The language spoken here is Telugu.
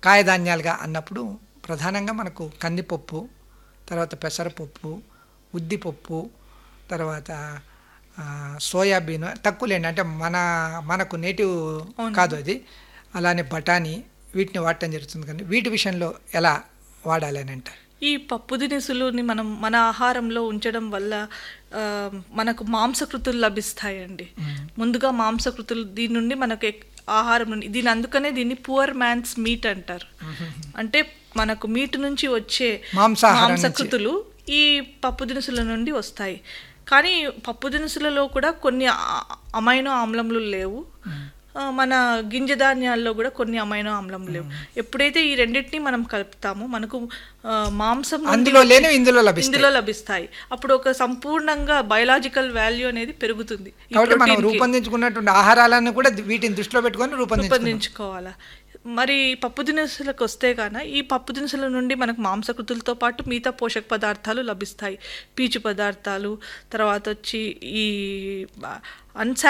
కాయధాన్యాలుగా అన్నప్పుడు ప్రధానంగా మనకు కందిపప్పు తర్వాత పెసరపప్పు ఉద్దిపప్పు తర్వాత ఆ, సోయాబీన్ తక్కువలేండి అంటే మన మనకు నేటివ్ కాదు అది అలానే బఠానీ వీటిని వాడటం జరుగుతుంది కానీ వీటి విషయంలో ఎలా వాడాలి అని అంటారు ఈ పప్పు దినుసులుని మనం మన ఆహారంలో ఉంచడం వల్ల ఆ, మనకు మాంసకృతులు లభిస్తాయండి ముందుగా మాంసకృతులు దీని నుండి మనకు ఎక్- ఆహారం నుండి దీని అందుకనే దీన్ని పువర్ మ్యాన్స్ మీట్ అంటారు అంటే మనకు మీట్ నుంచి వచ్చే మాంసాహారం నుంచి. మాంసకృతులు ఈ పప్పు దినుసుల నుండి వస్తాయి కానీ పప్పు దినుసులలో కూడా కొన్ని ఆ- అమైనో ఆమ్లములు లేవు ఆ, మన గింజ ధాన్యాల్లో కూడా కొన్ని అమైనో ఆమ్లం లేవు ఎప్పుడైతే ఈ రెండింటిని మనం కలుపుతామో మనకు ఆ, మాంసం నుండి అందులో లేని ఇందులో లభిస్తాయి ఇందులో లభిస్తాయి అప్పుడు ఒక సంపూర్ణంగా బయోలాజికల్ వాల్యూ అనేది పెరుగుతుంది ఈ కాబట్టి మనం ప్రోటీన్కి. రూపొందించుకున్నటువంటి ఆహారాలను కూడా వీటిని దృష్టిలో పెట్టుకొని రూపొందించుకుంటాం రూపొందించుకోవాలా మరి పప్పు దినుసులకు వస్తే గాన ఈ పప్పు దినుసుల నుండి మనకు మాంసకృతులతో పాటు మిగతా పోషక పదార్థాలు లభిస్తాయి పీచు పదార్థాలు తర్వాత వచ్చి ఈ అన్సా